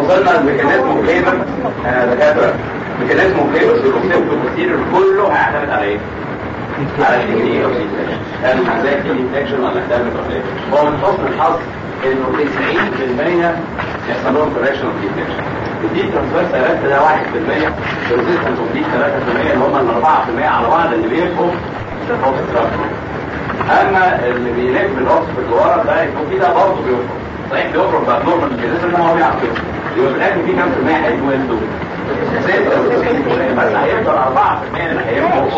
وصلنا لميكانيزم فليفر دكاتره ميكانيزم فليفر الروسيبتو كتير كله هيعتمد على ايه؟ على الدي او سي هل ازاي في انفكشن ولا احتمال هو من حسن الحظ انه 90% يحصل لهم كوركشن اوف انفكشن دي ترانسفيرس ثلاثة ده 1% ريزيستنس اوف دي 3% اللي هم ال 4% على بعض اللي بيبقوا اما اللي بيلف الاوكس في الورا ده يكون في ده برضه بيخرج صحيح بيخرج بقى نورمال ميكانيزم ده ما هو بيعرف يخرج يبقى في الاخر في كام في المية هيجوا يندوا بس هيفضل 4% اللي هيبقوا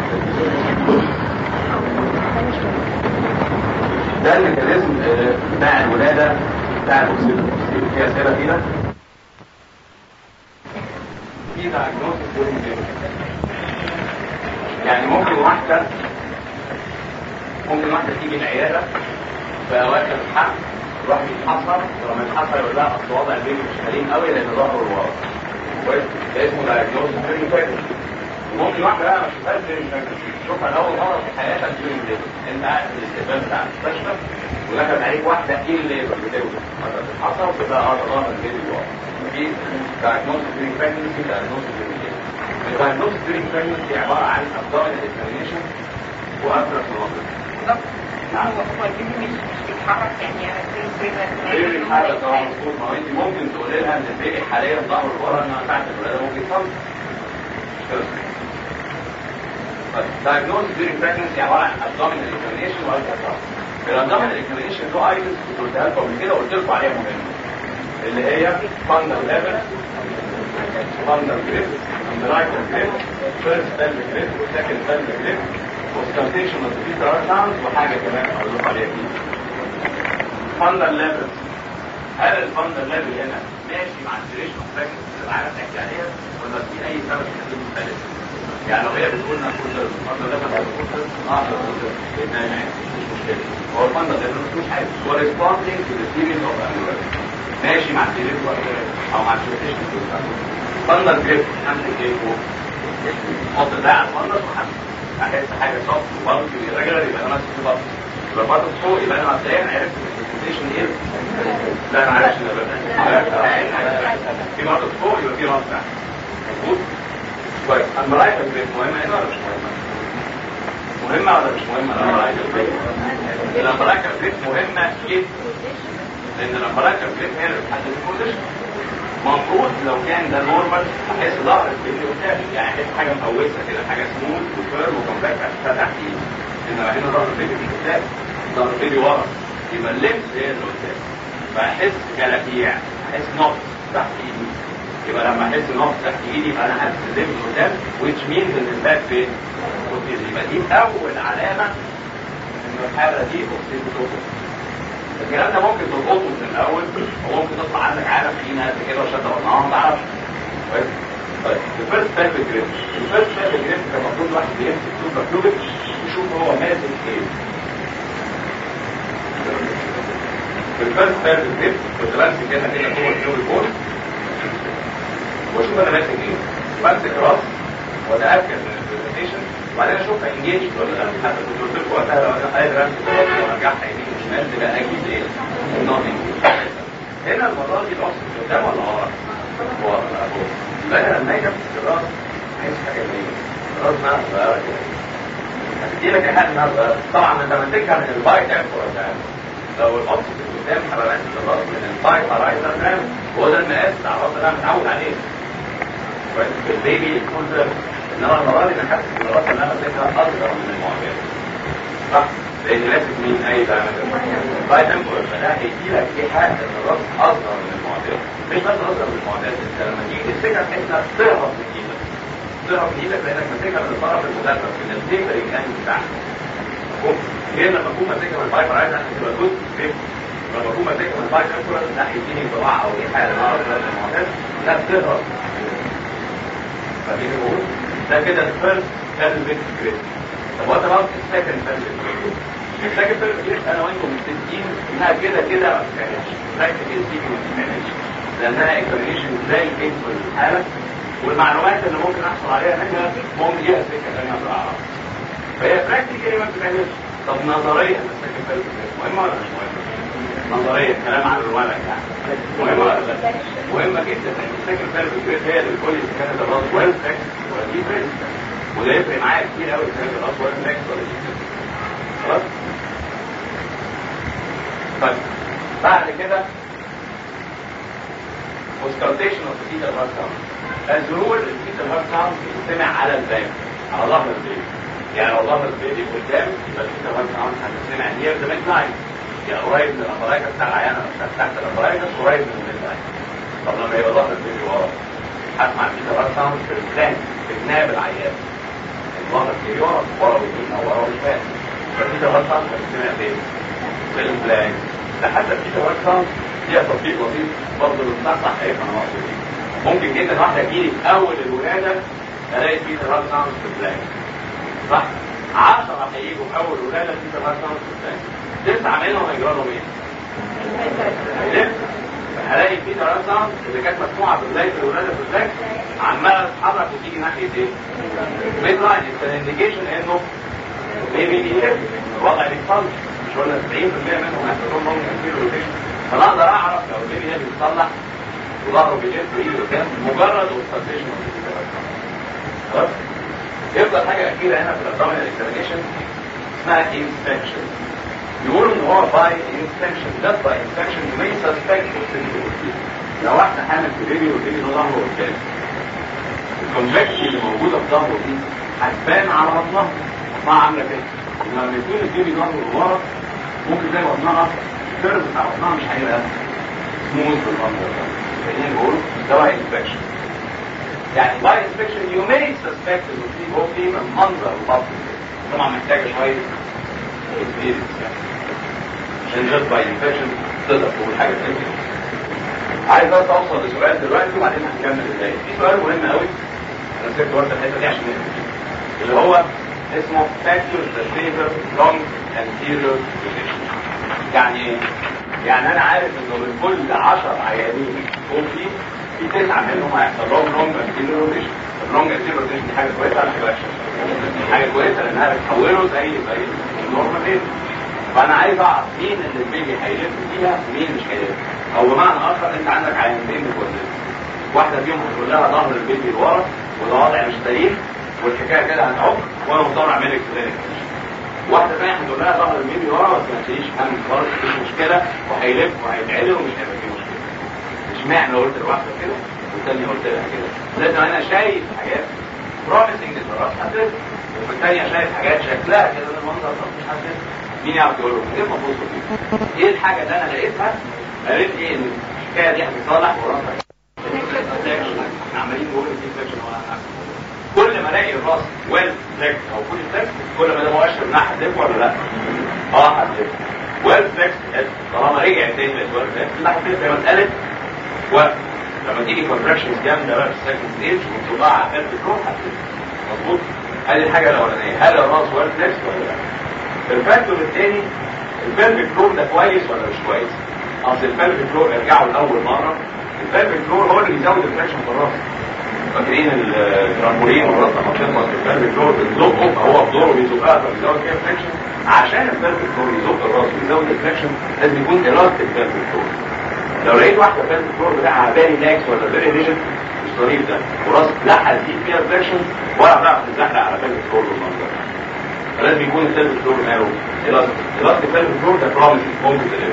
ده الميكانيزم بتاع الولاده بتاع الاكسيد في اسئله كده في diagnosis يعني ممكن واحده ممكن واحده تيجي العياده في اواخر الحمل تروح تتحصر ولما يتحصر يقول لها اصل وضع البيبي مش سليم قوي لان ظهره لورا كويس ده اسمه diagnosis during pregnancy ممكن واحده بقى ما تشوفهاش during pregnancy تشوفها لاول مره في حياتك during labor انت قاعد في الاستقبال بتاع المستشفى ودخلت عليك واحده ايه الليبر بتولد مثلا تتحصر وتبقى اه ظهر البيبي لورا في diagnosis during pregnancy diagnosis during labor الدايجنوستيك during pregnancy عباره عن abdominal examination وابرز مناطق هو هو البيبي مش مش بيتحرك يعني غير الحالة طبعا مظبوط ما هو انت ممكن تقولي لها ان البيبي حاليا ظهره لورا انها ساعة الولادة ممكن يصلي diagnosis during pregnancy عبارة عن abdominal examination والتراساوند الابdominal examination له ايتمز كنت قلتها لكم قبل كده وقلت لكم عليها مهمة اللي هي fundal level fundal grip umbilical grip first pelvic grip second pelvic grip وستارتيشن اوف ذا ultrasound وحاجة كمان اقول لكم عليها دي fundal level هل الفندل ليفل هنا ماشي مع الديريشن اوف براكتس اللي العالم بتحكي عليها ولا في اي سبب يخليه مختلف؟ يعني لو هي بتقول لنا كل الفندل ليفل او كل 10 مش مشكله هو الفندل ليفل مش حاجه هو ريسبوندينج تو ذا سيريز اوف انيوريزم ماشي مع الديريشن او مع السيريشن فندل جريب امسك ايه فوق حط ده على الفندل وحمل احس حاجه صف وبلط ريجولار يبقى انا ماسك بلط يبقى بلط فوق يبقى انا مبدئيا عرفت البرزنتيشن ايه لا انا عارف في مرض فوق يبقى في مرض تحت مظبوط كويس المرايكا البيت مهمه هنا ولا مش مهمه مهمه ولا مش مهمه المرايكا البيت المرايكا البيت مهمه جدا لان المرايكا البيت هي اللي بتحدد البوزيشن المفروض لو كان ده نورمال احس ظهر البيبي قدامي يعني احس حاجه مقوسه كده حاجه سموث وفيرم وكومباكت احسها تحت ايدي انما هنا ظهر البيبي قدام ظهر البيبي ورا يبقى اللمس هي اللي قدام فاحس جلابيع احس نقط تحت ايدي يبقى لما احس نقط تحت ايدي يبقى انا حاسس اللمس قدام which means ان الباك فين يبقى دي اول علامه ان الحاله دي اوكسيد الكلام ده ممكن تلقطه من الاول وممكن تطلع عندك عالم في ناس كده وشده وطنها ما تعرفش كويس طيب الفيرست تايب جريب الفيرست تايب جريب كان المفروض الواحد بيمسك سوبر فلويد يشوف هو ماسك ايه الفيرست تايب جريب كنت بمسك هنا كده جوه الفلويد بول واشوف انا ماسك ايه بمسك راس واتاكد من البرزنتيشن وبعدين اشوف انجيج ولا لا حتى كنت قلت لكم وقتها لو انا قادر امسك راسي وارجعها يمين وشمال تبقى اكيد ايه؟ نوت هنا المره دي الاوكسجين قدام ولا ورا؟ ورا لا فوق لكن لما اجي امسك الراس احس حاجه جميله الراس انها صغيره كده هتدي لك حاجه انها صغيره طبعا انت ماسكها من الباي تاكل لو الاوكسجين قدام هبقى ماسك الراس من الباي هرايزر تمام هو ده المقاس بتاع الراس اللي انا متعود عليه كويس البيبي يكون انما المره دي انا حاسس ان الراس اللي انا ماسكها اصغر من المعتاد صح لان ماسك مين اي دايمتر باي تمبر فده هيدي لك ايحاء ان الراس اصغر من المعتاد مش بس اصغر من المعتاد انت لما تيجي تمسكها تحس انها تهرب من ايدك تهرب من ايدك لانك ماسكها من الطرف المدرب من التيبرنج انجل بتاعك غير لما اكون ماسكها من الباي فرايز عشان تبقى جزء فيك لما اكون ماسكها من الباي تمبر ده هيديني انطباع او ايحاء ان انا اصغر من المعتاد لا بتهرب فاهمين بقول ده كده الفيرست pelvic grip طب وات اباوت السكند pelvic grip السكند pelvic grip انا وانتم متفقين انها كده كده ما بتتعملش براكتيكال دي ما بتتعملش لانها اكزامينشن زي البينفول الحاله والمعلومات اللي ممكن احصل عليها منها ممكن ليها سكه ثانيه ما اعرفها فهي براكتيكالي ما بتتعملش طب نظريا السكند pelvic grip مهمه ولا مش مهمه؟ نظريه كلام عن الورق يعني مهمه ولا لا؟ مهمه جدا ان السكن سيرفيس هي اللي بتقول لي اذا كانت الراس ويل فليكس ولا دي فليكس وده يفرق معايا كتير قوي اذا كانت الراس ويل فليكس ولا دي فليكس خلاص؟ طيب بعد كده auscultation of the fetal heart sound. As a rule, the fetal heart sound بيستمع على الباب على ظهر البيبي. يعني لو ظهر البيبي قدام يبقى الفيتال هارت ساوند هتستمع near the midline. يعني قريب من الأبرايكة بتاع العيانة بتاع تحت الأبرايكة قريب من الميدلاين. طب لما يبقى ظهر البيبي ورا هسمع الفيتال هارت ساوند في الفلان في جناب العيان. ظهر البيبي ورا ورا ويمين أو ورا وشمال. فالفيتال هارت ساوند هتستمع فين؟ في الفلان. لحتى الفيتال هارت ساوند فيها تطبيق لطيف برضه بتصحصح ايه انا مقصود ممكن جدا واحده تجيلي في اول الولاده الاقي في هارت ساوند في البلاك صح 10 هيجوا في اول ولاده في هارت ساوند في البلاك تسعه منهم هيجرى لهم ايه؟ هيلف هلاقي في هارت ساوند اللي كانت مسموعه في بدايه الولاده في البلاك عماله تتحرك وتيجي ناحيه ايه؟ ميد لاين انديكيشن انه بيبي بيلف الوضع بيتصلح مش قلنا 90% منهم هيحصل لهم روتيشن فانا اقدر اعرف لو البيبي ده بيتصلح وظهره بيلف وايده قدام مجرد اوبستريشن خلاص يفضل حاجه اخيره هنا في الابدومينال اكزامينشن اسمها انسبكشن يقولوا ان هو باي انسبكشن ده باي انسبكشن يو مي سسبكت لو واحده حامل في بيبي والبيبي ده ظهره قدام الكونفكشن اللي موجوده في ظهره دي هتبان على بطنها بطنها عامله كده لما يكون البيبي ظهره ورا ممكن تلاقي بطنها الكيرف بتاع بطنها مش هيبقى سموث بالمنظر ده خلينا نقول ده باي انسبكشن يعني باي انسبكشن يو ماي سسبكت انه في هو في من منظر البطن طبعا محتاجه شويه اكسبيرينس يعني عشان جاست باي انسبكشن تقدر تقول حاجه زي كده عايز بس اوصل لسؤال دلوقتي وبعدين هنكمل ازاي في سؤال مهم قوي انا سبت ورده الحته دي عشان نفهم اللي هو اسمه factors that favor long anterior position يعني ايه؟ يعني انا عارف انه من كل 10 عيانين يكون في في تسعه منهم هيحصل لهم لونج انتيريور روتيشن اللونج انتيريور روتيشن دي حاجه كويسه ولا حاجه وحشه؟ حاجه كويسه لانها بتحوله زي زي النورمال ايه؟ فانا عايز اعرف مين اللي البيبي هيلف فيها ومين مش هيلف او بمعنى اخر انت عندك عيانتين متوزنين واحده فيهم هتقول لها ظهر البيبي لورا وده وضع مش سليم والحكايه كده هتعك وانا مضطر اعمل لك كلينيك واحده ثانيه هتقول لها ظهر البيبي ورا بس ما تلاقيش هم خالص مفيش مشكله وهيلف وهيتعدل ومش هيبقى فيه مشكله اشمعنى قلت لواحده كده والثانيه قلت لها كده لازم انا شايف حاجات بروميسنج للراس هتلف والثانيه شايف حاجات شكلها كده من المنظر ده مش هتلف مين يعرف يقول له من غير ما تبص فيه ايه الحاجه اللي انا لقيتها قالت لي ان الحكايه دي هتتصلح وراسك احنا عمالين نقول في كل ما الاقي الراس ويل فليكس او فول فليكس كل ما ده مؤشر انها هتلف ولا لا؟ اه هتلف ويل فليكس طالما رجع تاني للويل فليكس لا هتلف هي مساله وقت لما تيجي كونتراكشنز جامده بقى في السكند ستيج وتطلع على قلب الروح هتلف مظبوط؟ هذه الحاجه الاولانيه هل الراس ويل فليكس ولا لا؟ الفاكتور الثاني البلفيك فلور ده كويس ولا مش كويس؟ اصل البلفيك فلور ارجعوا لاول مره البلفيك فلور هو اللي بيزود الفراكشن في الراس فاكرين الترامبولين والراس لما بتخبط في البلفيك فلور بتزقه فهو بدوره بيزقها فبيزود فيها الفراكشن عشان البلفيك فلور يزق الراس ويزود الفراكشن لازم يكون الاستيك البلفيك فلور لو لقيت واحده البلفيك فلور بتاعها فيري لاكس ولا فيري ريجن مش ظريف ده وراس لا هتزيد فيها الفراكشن ولا هتعرف تتزحلق على البلفيك فلور بالمنظر فلازم يكون البلفيك فلور ماله الاستيك الاستيك البلفيك فلور ده بروميس ممكن تدرس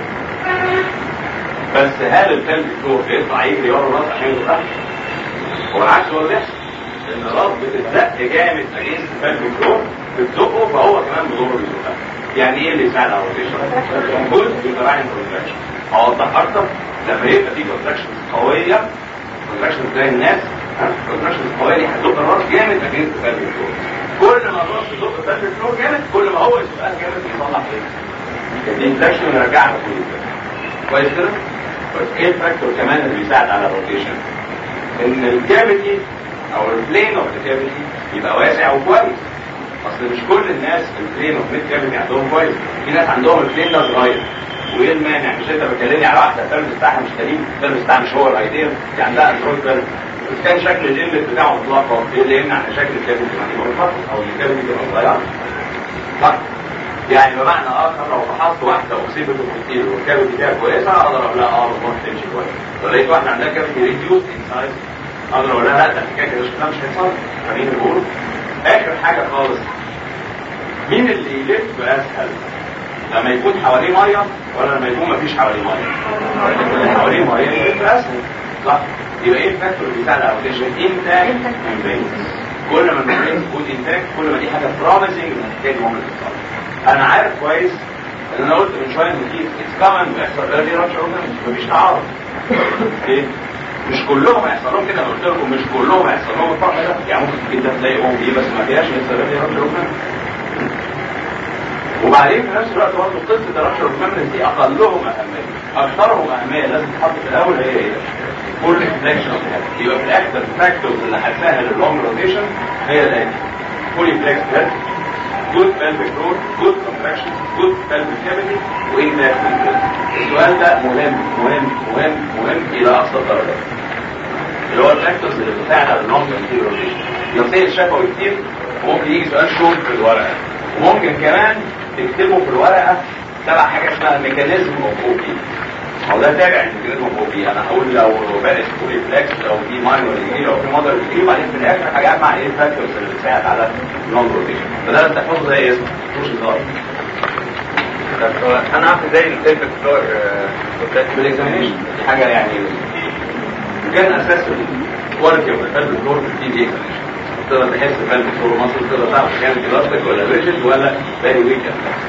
بس هل الكلب فلور بيطلع يجري ورا الراس عشان يطلع؟ هو العكس هو اللي بيحصل ان الراس بتتزق جامد اجينست الكلب فلور بتزقه فهو كمان بدوره بيزقها يعني ايه اللي يساعد على الروتيشن؟ جزء يتراعي كونتراكشن اوضح اكتر لما يبقى في كونتراكشن قويه كونتراكشن زي الناس كونتراكشن قويه دي هتزق الراس جامد اجينست الكلب فلور كل ما الراس تزق الكلب فلور جامد كل ما هو يزقها جامد يطلع ايه؟ الانفكشن ويرجعها كويس كويس كده؟ كويس ايه الفاكتور كمان اللي بيساعد على الروتيشن؟ ان الكافيتي او البلين اوف الكافيتي يبقى واسع وكويس اصل مش كل الناس البلين اوف ميد كافيتي عندهم كويس في ناس عندهم البلين ده صغير وايه المانع مش انت بتكلمني على واحده الفيلم بتاعها مش سليم الفيلم بتاعها مش هو الايديال دي عندها اندرويد فيلم بس كان شكل الانلت بتاعه مطلقا ايه اللي يمنع ان شكل الكافيتي يبقى منفصل او الكافيتي تبقى صغيره صح يعني بمعنى اخر لو فحصت واحده اصيبت بالكتير والكافيتي فيها كويسه اقدر اقول لها اه الامور تمشي كويس لو لقيت واحده عندها كافيتي ريديوس ان سايز اقدر اقول لها لا ده الحكايه كده شكلها مش هيحصل فاهمين بقول اخر حاجه خالص مين اللي يلف اسهل لما يكون حواليه ميه ولا لما يكون مفيش حواليه ميه اللي حواليه ميه يلف اسهل صح يبقى ايه الفاكتور اللي بيساعد على الروتيشن انتاج كل ما الممبرين تكون انتاج كل ما دي حاجه بروميسنج ان الحكايه دي ممكن تحصل انا عارف كويس ان انا قلت من شويه ان في اتس كومن بيحصل ايرلي رابشر مفيش تعارض ايه مش كلهم هيحصل لهم كده انا قلت لكم مش كلهم هيحصل لهم الفرق ده يعني ممكن جدا تلاقي او بي بس ما فيهاش لسه ايرلي رابشر وبعدين في نفس الوقت برضه قصه الرابشر اوف دي اقلهم اهميه اكثرهم اهميه لازم تتحط في الاول هي ايه؟ فول ريفلكشن اوف يبقى في الاخر الفاكتورز اللي هتسهل اللونج روتيشن هي الاتي فولي فليكس هيد جود pelvic growth جود contraction جود pelvic cavity وانتاك السؤال ده مهم مهم مهم مهم الى اقصى الدرجه اللي هو الفاكتورز اللي بتساعد على اللونج روتيشن لو سيل شفوي كتير ممكن يجي سؤال شورت في الورقه وممكن كمان تكتبه في الورقه تبع حاجه اسمها ميكانيزم اوف او بي هو ده تابع الميكانيزم اوف او بي انا هقول لو بارس فولي فليكس لو في ماينور ديجري لو في مودر ديجري وبعدين في الاخر هجمع ايه الفاكتورز اللي بتساعد على اللونج روتيشن فده لازم تحفظه زي اسمه مش هزار انا عارف ازاي البيلفيك فلور بالاكزامينشن دي حاجه يعني كان اساس الكواليتي اوف الفالف فلور في دي اكزامينشن تقدر تحس الفالف فلور مصر تقدر تعرف كان الاستيك ولا ريجيد ولا فيري ويك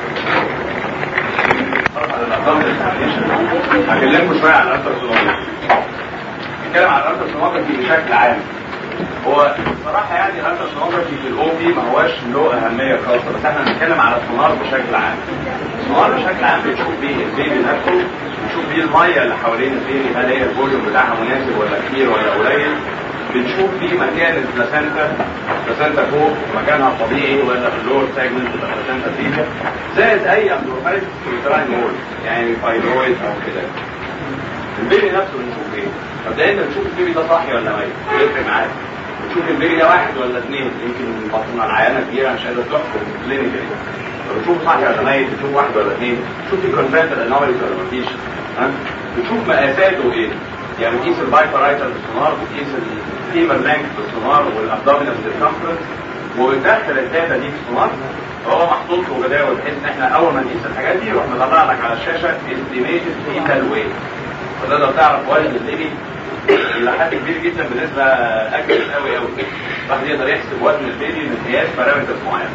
هكلمكم شويه على الالتر سونوجرافي نتكلم على الالتر سونوجرافي بشكل عام هو بصراحه يعني الالتر سونوجرافي في الاو بي ما هوش له اهميه خاصه بس احنا بنتكلم على السونار بشكل عام السونار بشكل عام بنشوف بيه البيبي نفسه بنشوف بيه الميه اللي حوالين البيبي هل هي الفوليوم بتاعها مناسب ولا كتير ولا قليل بنشوف فيه مكان البلاسنتا البلاسنتا فوق مكانها الطبيعي ولا في اللور سيجمنت بتاع البلاسنتا فيها زائد اي امبروفايد يوتراين مول يعني فايبرويد او كده البيبي نفسه بنشوف ايه مبدئيا بنشوف البيبي ده صاحي ولا ميت بيفرق معاك بنشوف البيبي ده واحد ولا اثنين يمكن بطننا العيانه كبيره مش قادره تحكم كلينيكالي بنشوف صاحي ولا ميت بنشوف واحد ولا اثنين بنشوف في كونفنتال انوماليز ولا مفيش ها بنشوف مقاساته ايه يعني بتقيس البايفرايتال بالسونار بتقيس الفيمر لانك بالسونار والابدومينال سيركمفرنس وبتدخل الداتا دي في السونار فهو محطوط له جداول بحيث ان احنا اول ما نقيس الحاجات دي يروح مطلع لك على الشاشه استيميتد فيتال ويت فتقدر تعرف وزن البيبي الى حد كبير جدا بنسبه اكبر قوي قوي الواحد يقدر يحسب وزن البيبي من قياس بارامترز معينه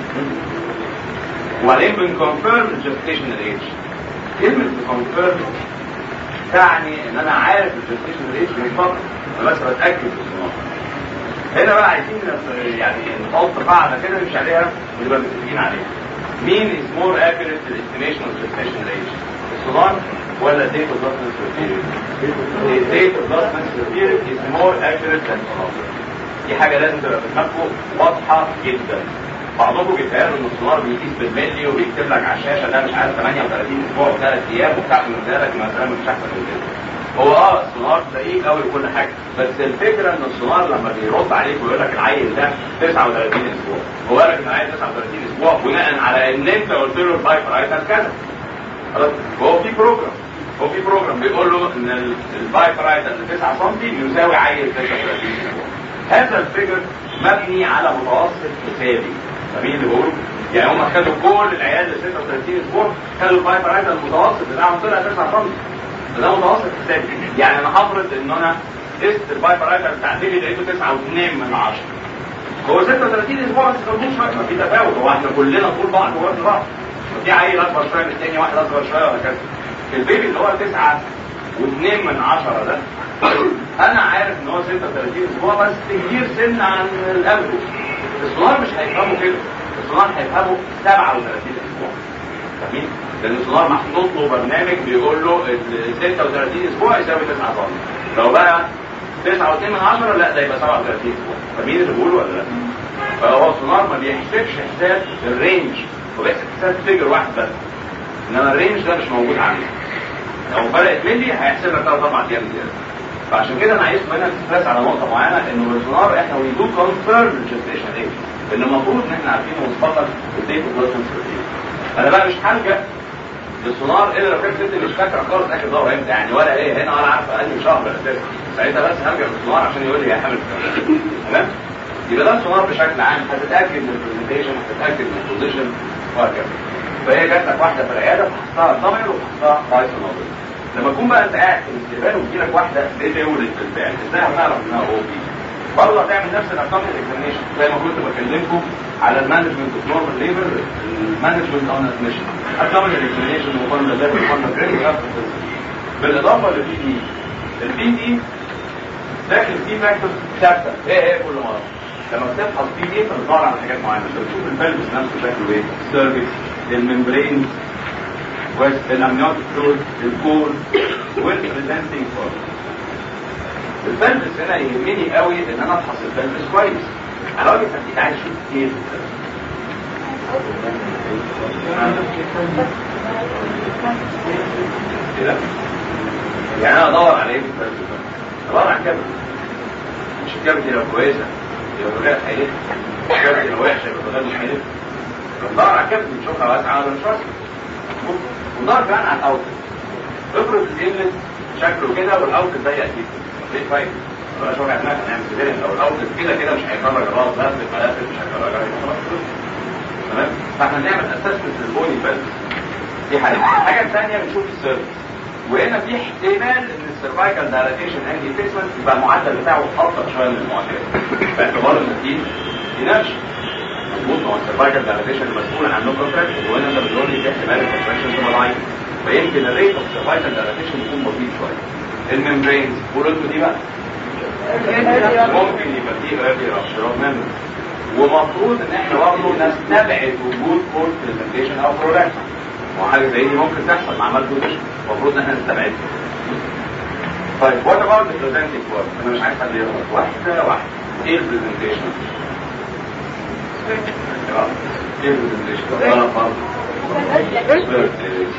وبعدين بنكونفيرم الجستيشنال ايج كلمه بنكونفيرم تعني ان انا عارف الجستيشنال ايج من فتره انا بس بتاكد بالصناعه هنا بقى عايزين يعني نحط قاعده كده نمشي عليها ونبقى متفقين عليها مين از مور اكيوريت في الاستيميشن اوف جستيشنال ايج الصدام ولا الديت اوف بلاسنس الديت اوف بلاسنس از مور اكيوريت ذان دي حاجه لازم تبقى في دماغكم واضحه جدا بعضكم بيتهيألوا ان السونار بيقيس بالملي وبيكتب لك على الشاشه ده مش عارف 38 اسبوع وثلاث ايام وبتاع من ذلك مثلا مش احسن من كده. هو اه السونار دقيق قوي وكل حاجه بس الفكره ان السونار لما بيرد عليك ويقول لك العيل ده 39 اسبوع هو قال لك ان العيل 39 اسبوع بناء على ان انت قلت له البايب رايتر كذا خلاص هو في بروجرام هو في بروجرام بيقول له ان البايب رايتر اللي 9 سم يساوي عيل 39 اسبوع هذا الفكر مبني على متوسط حسابي فاهمين اللي بقوله؟ يعني هم خدوا كل العيال اللي 36 اسبوع خدوا البايب رايتر المتوسط بتاعهم طلع 9 سم ده متوسط حسابي يعني انا هفرض ان انا قست البايب رايتر بتاع بيبي لقيته 9 و2 من 10 هو 36 اسبوع بس كان شويه ما في تفاوت هو احنا كلنا طول بعض ووزن بعض في عيل اكبر شويه من الثاني واحد اصغر شويه وهكذا البيبي اللي هو 9 و2 من 10 ده انا عارف ان هو 36 اسبوع بس كبير سن عن الافرج السونار مش هيفهموا كده السونار هيفهموا 37 اسبوع فاهمين؟ لان السونار محطوط له برنامج بيقول له ال 36 اسبوع يساوي 9 سم لو بقى 9 و2 من 10 لا ده يبقى 37 اسبوع فمين اللي بيقوله ولا لا؟ فهو السونار ما بيحسبش حساب الرينج هو بيحسب حساب فيجر واحد بس انما الرينج ده مش موجود عندي لو فرقت ملي هيحسب لك 3 4 ايام زياده فعشان كده انا عايز منك تستريس على نقطه معينه انه السونار احنا وي دو كونفيرم الجستيشن ايج اللي المفروض ان احنا عارفينه مسبقا ازاي في البلازما انا بقى مش هلجا للسونار الا لو كانت ست مش فاكره خالص اخر دوره امتى يعني ولا ايه هنا ولا عارفه انهي شهر اساسا ساعتها بس هرجع للسونار عشان يقول لي يا حامل تمام يبقى ده السونار بشكل عام هتتاكد من البرزنتيشن هتتاكد من البوزيشن وهكذا فهي جات لك واحده في العياده فحصتها ضمير وفحصتها باي سونار لما تكون بقى انت قاعد في الاستقبال وتجي لك واحده بتولد بالفعل ازاي هتعرف انها او بي برضه هتعمل نفس الارقام الاكزامينشن زي ما كنت بكلمكم على المانجمنت اوف نورمال ليبر المانجمنت اون ادميشن هتعمل الاكزامينشن مقارنه ازاي مقارنه جريد بالاضافه للبي دي البي دي داخل فيه فاكتورز ثابته ايه ايه كل مره لما بتفحص بي دي بتدور على حاجات معينه انت بتشوف البلبس نفسه شكله ايه السيرفكس الممبرين والامنيوتيك فلويد الكور والبريزنتنج فورم البلبس هنا يهمني قوي ان انا افحص البلبس كويس على وجه التحديد عايز اشوف ايه كده يعني انا ادور على ايه في البلبس ادور على الكبد مش الكبد لو كويسه يبقى غير حيلتها الكبد لو وحشه يبقى غير مش حيلتها ندور على الكبد نشوفها واسعه ولا مش واسعه وندور كمان على الاوت افرض الانلت شكله كده والاوت ضيق جدا ليه فايده بقى شويه احنا هنعمل كده لو الاوت كده كده مش هيكرر الراس لفت ملفت مش هيكرر خلاص تمام فاحنا نعمل اسسمنت للبوني بس دي حاجه الحاجه الثانيه بنشوف السيرفس وهنا في احتمال ان السيرفايكال دايلاتيشن انجي فيسمنت يبقى المعدل بتاعه ابطا شويه من المعدل باعتبار ان في ينفش مظبوط ما هو السيرفايكال دايلاتيشن المسؤول عن نو كونتراكشن وهنا انت بتقول لي في احتمال الكونتراكشن تبقى ضعيف فيمكن الريت اوف السيرفايكال دايلاتيشن يكون بسيط شويه الممبرينز قولوا انتوا دي بقى ممكن يبقى فيه ايرلي رابشر ميمبرين ومفروض ان احنا برضه نستبعد وجود فورس برزنتيشن او برودكشن وحاجه زي دي ممكن تحصل مع عمل بوزيشن المفروض ان احنا نستبعدها طيب وات اباوت البرزنتنج فورم انا مش عارف حد يغلط واحده واحده ايه البرزنتيشن؟ ايه البرزنتيشن؟ غلط برضه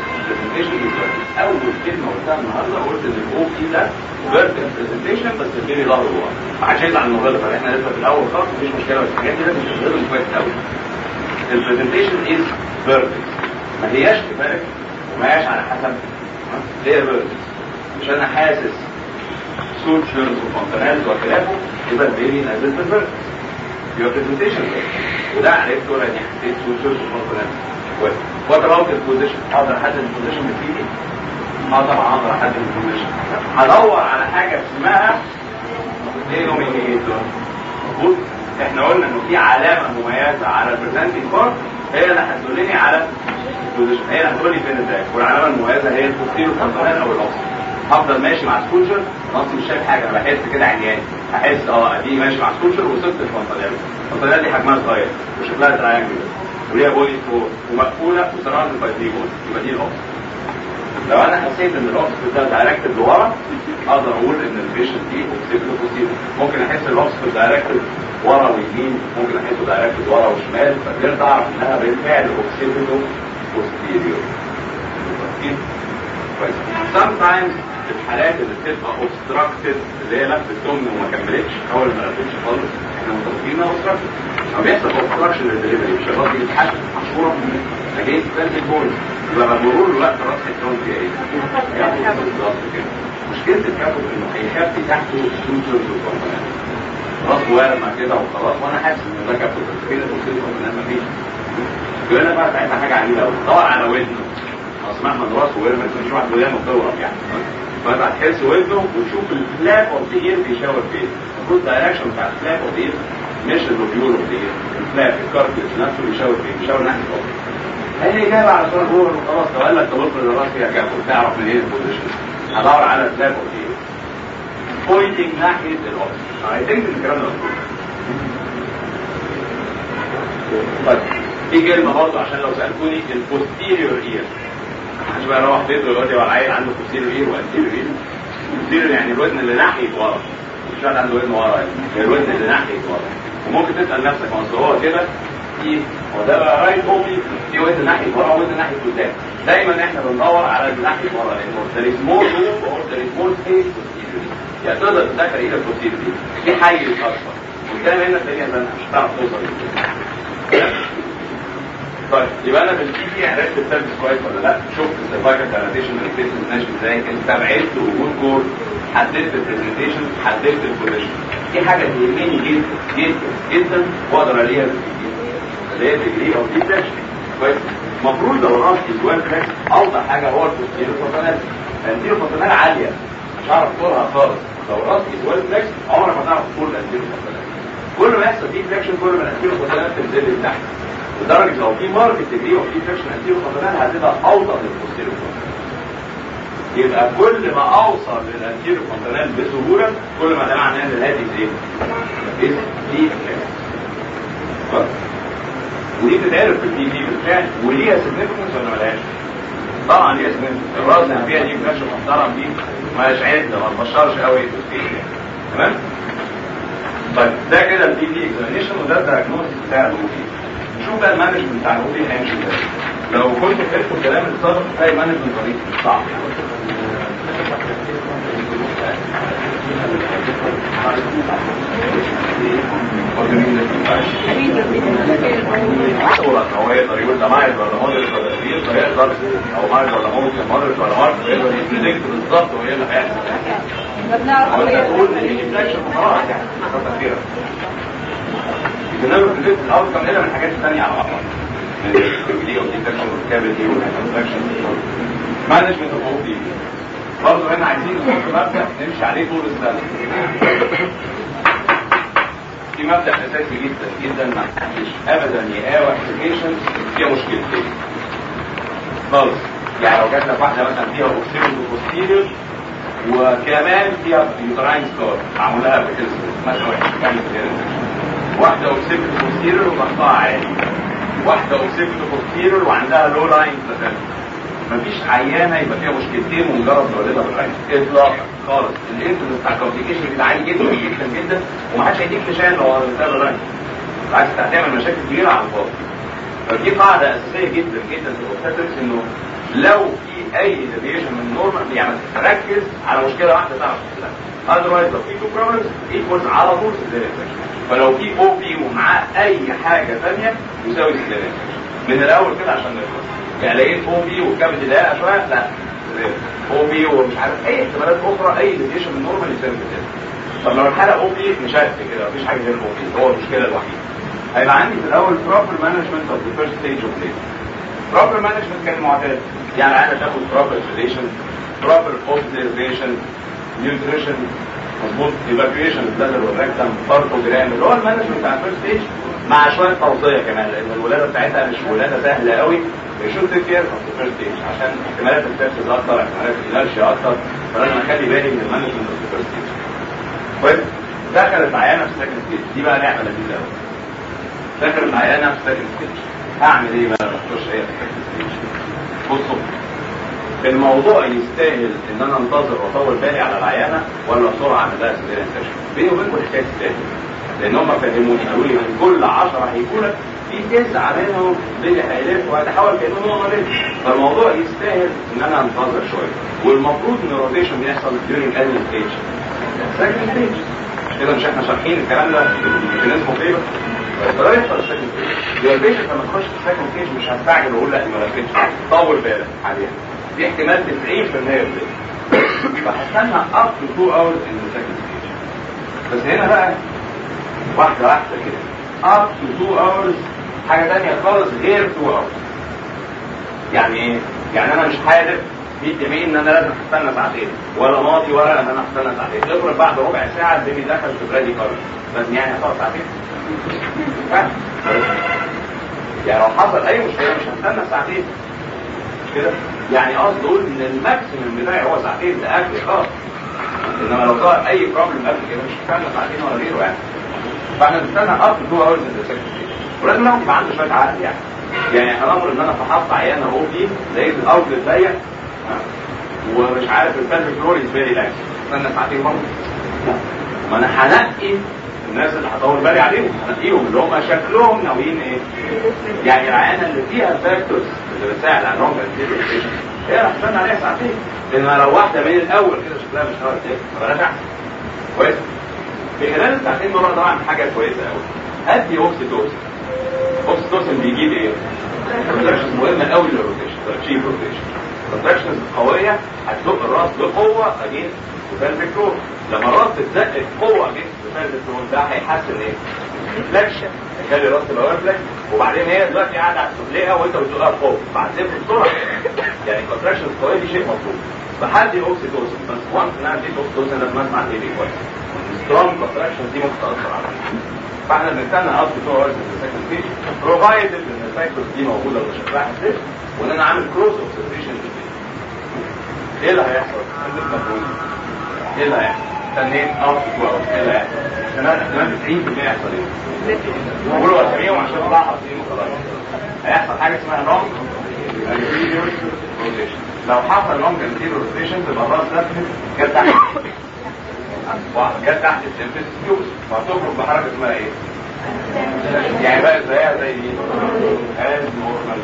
اول كلمه قلتها النهارده قلت ان الاو بي ده فيرتيكال برزنتيشن بس البيبي ظهره جوه عشان عن المغلق احنا لسه في الاول خالص مفيش مشكله بس الحاجات دي لازم تشتغل كويس قوي البرزنتيشن از فيرتيكال ما هياش كفايه وما هياش على حسب هي فيرتيكال مش انا حاسس سوتشرز وكونترالز وخلافه يبقى البيبي نازل في الفيرتيكال يبقى برزنتيشن وده عرفته ولا اني حسيت سوتشرز وكونترالز وات اباوت البوزيشن اقدر احدد البوزيشن بايدي اه طبعا اقدر احدد البوزيشن هدور على حاجه اسمها دينومينيتور مظبوط احنا قلنا انه في علامه مميزه على البرزنتنج بارت هي اللي هتدلني على البوزيشن هي اللي هتقول لي فين ازاي والعلامه المميزه هي البوستيرو كونترال او الاوسط هفضل ماشي مع سكوتشر ناقص مش شايف حاجه انا بحس كده عينياني احس اه ادي ماشي مع سكوتشر وصلت الفونتانيل الفونتانيل دي حجمها صغير وشكلها تراينجل وليها بودي فور ومقفوله وسراوند باي دي بودي يبقى دي الاوبس لو انا حسيت ان الاوبس ده دايركتد لورا اقدر اقول ان البيشنت دي اوبسيبل بوستيرو ممكن احس الاوبس دايركتد ورا ويمين ممكن احسه دايركتد ورا وشمال فقدرت اعرف انها بالفعل اوبسيبل بوستيريور كويس sometimes الحالات اللي بتبقى obstructed اللي هي لفت التمن وما كملتش اول ما لفتش خالص احنا متفقين انها obstructed لما بيحصل obstruction للدليفري مش الراس دي بتتحكم مشهوره ده جاي في ثالث البول يبقى مرور الوقت راس التمن فيها ايه؟ يعني بالظبط كده مشكله الكابوت انه هيخفي تحته سوتشرز وكومبوننت راس وارمه كده وخلاص وانا حاسس ان ده كابوت كده بصير كومبوننت مفيش يقول لك بقى ساعتها حاجه عجيبه قوي دور على ودنه اصل مهما راسه ورمت مش واحد ودانه بتورم يعني فانت هتحس ودنه وتشوف الفلاب اوف ذا اير بيشاور فين المفروض الدايركشن بتاع الفلاب اوف ذا اير مش الروبيول اوف ذا اير الفلاب الكارتلج نفسه بيشاور فين بيشاور ناحيه الأرض هي جايبه على صوره جوه وخلاص لو قال لك تبص للراس يا كابو تعرف منين البوزيشن هدور على الفلاب اوف ذا اير بوينتنج ناحيه الأرض اي ثينك الكلام ده مظبوط طيب في كلمه برضه عشان لو سالتوني البوستيريور اير محدش بقى يروح بيته يقول لي هو العيل عنده بوستيريور اير وانتيريور اير بوستيريور يعني الودن اللي ناحيه ورا مش واحد عنده ودن ورا يعني الودن اللي ناحيه ورا وممكن تسال نفسك ما اصل هو كده في هو ده بقى رايت اوبي في ودن ناحيه ورا وودن ناحيه قدام دايما احنا بندور على اللي ناحيه ورا لانه there is more room or there is more space posteriorly يعني تقدر تدخل ايدك posteriorly في حيز اكبر وكان هنا تلاقيها زنقه مش هتعرف توصل طيب يبقى انا بالبي دي عرفت السيرفيس كويس ولا لا شفت السيرفايكال كاراتيشن ريبليسمنت ماشي ازاي استبعدت وجود كور حددت البرزنتيشن حددت البوزيشن دي حاجه تهمني جدا جدا جدا واقدر عليها اللي هي ديجري اوف ديفليكشن كويس المفروض لو الراس الوان فلاكس اوضح حاجه هو البوستيريو فوتونال الانتيريو فوتونال عاليه مش هعرف طولها خالص لو الراس الوان فلاكس عمرك ما تعرف طول الانتيريو فوتونال كل ما يحصل ديفليكشن كل ما الانتيريو فوتونال تنزل لتحت لدرجه لو في ماركت ديجري اوف ديفليكشن انتيريو فوتونال هتبقى اوضح للبوستيريو فوتونال يبقى كل ما اوصل للانتيريو فوتونال بسهوله كل ما ده معناه ان الهادي ايه؟ ايه؟ دي ودي بتتعرف في البي دي بالفعل وليها سيجنفكنس ولا ملهاش؟ طبعا ليها سيجنفكنس الراس اللي فيها دي ماشي محترم دي مالهاش عده ما تبشرش قوي تمام؟ طيب ده كده البي دي اكزامينشن وده الدايجنوز بتاع الاوبي نشوف بقى المانجمنت بتاع الاوبي هيمشي ازاي لو كنت فهمت الكلام اللي صار تلاقي مانجمنت طريق صعب هو يقدر يقول ده مايل ولا مودريت ولا كبير فيقدر او مايل ولا مودريت مودريت ولا مارك فيقدر يبريدكت بالظبط وايه اللي هيحصل هو انت تقول ان الانفلاكشن خلاص يعني خطه كبيره الجنرال بريدكت الاول كان من الحاجات الثانيه على بعضها الدي والديتكشن والكابيتي والانفلاكشن مانجمنت اوف او بي برضه هنا عايزين نحط مبدا نمشي عليه طول السنه في مبدا اساسي جدا جدا ما حدش ابدا يقاوح ابلكيشن فيها مشكلتين خالص يعني لو جات لك واحده مثلا فيها اوكسيدو بوستيريور وكمان فيها يوتراين ستار معمول لها ابلكيشن مثلا وحش واحده اوكسيدو بوستيريور وضغطها عالي واحده اوكسيدو بوستيريور وعندها لو لاين بلاتينم مفيش عيانه يبقى فيها مشكلتين ومجرد تولدها بالعين اطلاقا خالص الانترنت بتاع الكومبليكيشن بيبقى عالي جدا جدا جدا ومحدش هيديك نشان لو ده بالعين بالعكس انت هتعمل مشاكل كبيره على الفاضي فدي قاعده اساسيه جدا جدا في الاوبستاتريكس انه لو في اي ديفيشن من النورمال يعني تركز على مشكله واحده تعرف تحلها اذروايز لو في تو بروبلمز ايكوالز على طول سيزيريان فلو في او بي ومعاه اي حاجه ثانيه يساوي سيزيريان من الاول كده عشان نخلص يعني لقيت او بي والكبد ده شويه لا او بي ومش عارف اي احتمالات اخرى اي ديفيشن من النورمال يساوي كده طب لو الحاله او بي مش عارف كده مفيش حاجه غير الاو بي هو المشكله الوحيده هيبقى عندي في الاول proper management of the first stage of labor proper management كان معتاد يعني انا تاخد proper sedation proper observation nutrition مظبوط evacuation البلادر والركتم بارتوجرام اللي هو المانجمنت بتاع الفيرست ستيج مع شويه توصيه كمان لان الولاده بتاعتها مش ولاده سهله قوي يشوف تكير اوف ذا فيرست ستيج عشان احتمالات السيرفس اكتر احتمالات الانرشيا اكتر فلازم اخلي بالي من المانجمنت اوف ذا فيرست ستيج طيب دخلت عيانه في السكند ستيج دي بقى نعمه لذيذه قوي دخلت عيانه في السكند ستيج هعمل ايه بقى ما تخش هي في السكند ستيج بصوا الموضوع يستاهل ان انا انتظر واطول بالي على العيانه ولا بسرعه اعمل لها سيزيريان سيشن بيني وبينكم الحكايه تستاهل لان هم فهموني قالوا لي من كل 10 هيجوا لك في تسعه منهم اللي هيلف وهتحاول كانهم هم لف فالموضوع يستاهل ان انا انتظر شويه والمفروض ان الروتيشن بيحصل during any ستيج second ستيج كده مش احنا شارحين الكلام ده في ناس مفيده فده يحصل السكند ستيج يبقى البيشنت لما تخش في السكند ستيج مش هستعجل واقول لا دي ما لفتش طول بالك عليها دي احتمال 90% يبقى فهستنى up to 2 hours in the second stage بس هنا بقى واحدة واحدة كده up to 2 hours حاجة تانية خالص غير 2 hours يعني ايه؟ يعني انا مش حالف 100 يمين ان انا لازم استنى ساعتين ولا ماضي ولا ان انا استنى ساعتين افرض بعد ربع ساعة البيبي دخل في برادي كارد لازم يعني هتقعد ساعتين يعني لو حصل اي مشكلة مش هستنى ساعتين كده يعني قصد اقول ان الماكسيمم بتاعي هو ساعتين ده اكل خالص انما لو صار اي بروبلم قبل كده مش هستنى ساعتين ولا غيره يعني فاحنا بنستنى اب تو 2 اورز ان ذا ولازم الواحد يبقى عنده شويه عقل يعني يعني هنمر ان انا فحصت عيانه او بي لقيت الاوتلت ضيق ومش عارف الفالف فلور يسبالي لاكس استنى ساعتين برضه ما انا هنقي الناس اللي هطول بالي عليهم هنقيهم اللي هم شكلهم ناويين ايه يعني العيانه اللي فيها الفاكتورز اللي بتساعد على الرونج انتيبيشن هي راح تستنى عليها ساعتين لان لو واحده من الاول كده شكلها مش هتعرف تاكل فبلاش احسن كويس في خلال الساعتين دول اقدر اعمل حاجه كويسه قوي ادي اوكسيتوسن اوكسيتوسن بيجيب ايه؟ كونتراكشنز مهمه قوي للروتيشن تشيب روتيشن كونتراكشنز قويه هتزق الراس بقوه اجين وفالفيك رول لما الراس تتزق بقوه اجين وفالفيك رول ده هيحسن ايه؟ فليكشن هيخلي الراس تبقى واقفه وبعدين هي دلوقتي قاعده على السفليه وانت بتزقها لفوق بعدين بسرعه يعني كونتراكشنز قويه دي شيء مطلوب فحدي اوكسيتوسن بس وانس ان انا اديت اوكسيتوسن لازم اسمع ايه كويس سترونج كونتراكشنز دي ممكن تاثر عليا فاحنا بنستنى اب تو اورز في السكند ستيج بروفايدد ان السايكلز دي موجوده وشكلها حسيت وان انا عامل كروس اوبزرفيشن ايه اللي هيحصل؟ انت مفهوم ايه اللي هيحصل؟ استنيت اب تو اورز ايه اللي هيحصل؟ احتمال احتمال 90% يحصل ايه؟ بقولوا 40 عشان اطلع حاطين وخلاص هيحصل حاجه اسمها لونج روتيشن لو حصل لونج انتيريور روتيشن تبقى الراس لفت جت تحت جت تحت السيمفيس كيوبس فهتخرج بحركه اسمها ايه؟ يعني بقى زيها زي ايه؟ از نورمال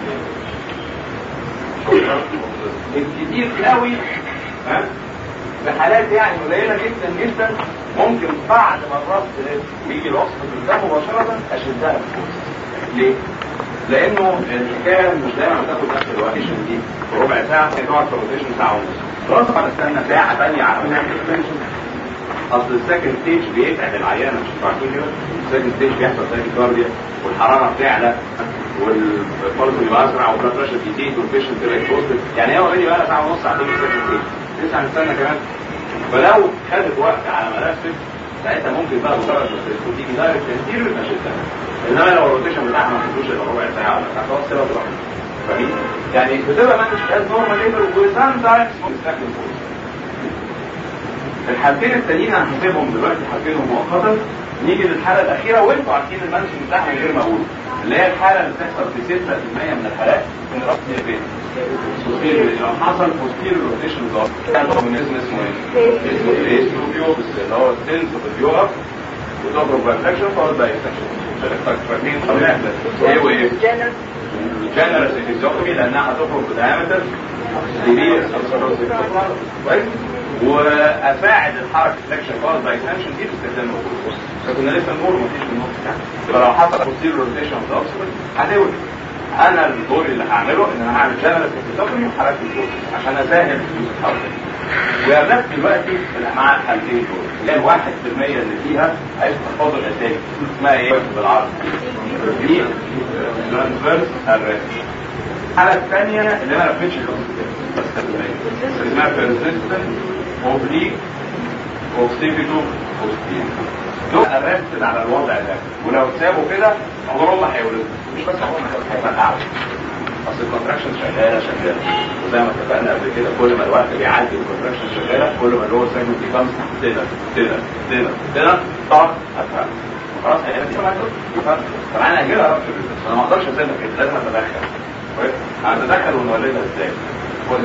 الكتير قوي ها في حالات يعني قليله جدا جدا ممكن بعد ما الراس تلف ويجي الوسط قدام مباشره اشدها ليه؟ لانه الحكايه مش دايما بتاخد نفس الوقت دي في ربع ساعه هي تقعد في روتيشن ساعه ونص خلاص بعد استنى ساعه ثانيه على ما نعمل اكسبنشن اصل السكند ستيج بيتعب العيان مش عارفين كده السكند ستيج بيحصل تاكيكارديا والحراره بتعلى والبلس بيبقى اسرع والبلاد بريشر بيزيد والبيشنت تبقى اكسبوستد يعني هي اوريدي بقى ساعه ونص ساعتين في السكند ستيج لسه هنستنى كمان فلو خدت وقت على ما نفسك ساعتها ممكن بقى مجرد ما تدخل تيجي دايركت تنتير يبقى شدها انما لو الروتيشن بتاعها ما تدوش الا ربع ساعه ولا ساعه خلاص كده تروح فاهمين؟ يعني بتبقى مانج از نورمال ليبر وسام تايمز ممكن الحالتين التانيين هنحسبهم دلوقتي حاسبينهم مؤقتا نيجي للحاله الاخيره وانتوا عارفين المانش بتاعها من غير ما اقول اللي هي الحاله اللي بتحصل في 6% من الحالات ان راس البيت لو حصل بوستير روتيشن ضغط من اسم اسمه ايه؟ اسمه الاستروبيوبس اللي هو السنس اوف البيوب وتخرج بانفكشن فورد باي انفكشن فاكرين ايه وايه؟ جنرال سيفيزيوتومي لانها هتخرج بدايمتر كبير كويس واساعد الحركه فليكشن فورد باي اكستنشن دي باستخدام النور فكنا لسه النور مفيش في النص يعني يبقى لو حصل بوستير روتيشن ضغط هتولد انا الدور اللي هعمله ان انا هعمل جنرال سيفيزيوتومي وحركه الجسم عشان اسهل الفلوس الحركه وقابلت دلوقتي مع الحالتين دول اللي هي الواحد في المية اللي فيها عايز تفاضل الاساسي اسمها ايه بالعربي؟ دي ترانسفيرس ارست الحالة الثانية اللي ما لفتش بس اسمها بيرسيستنت اوبليك اوكسيبيتو اوستير دول ارستد على الوضع ده ولو سابوا كده عمرهم ما هيولدوا مش بس عمرهم هيبقى اصل الكونتراكشن شغاله شغاله وزي ما اتفقنا قبل كده كل ما الوقت بيعدي الكونتراكشن شغاله كل ما اللور سيجمنت بيكمز تقدر تقدر تقدر تقدر طبعا هتفهم خلاص هي دي طبعا انا هجيلها رابط انا ما اقدرش اسيبها كده لازم اتدخل كويس هتدخل ونولدها ازاي؟ كل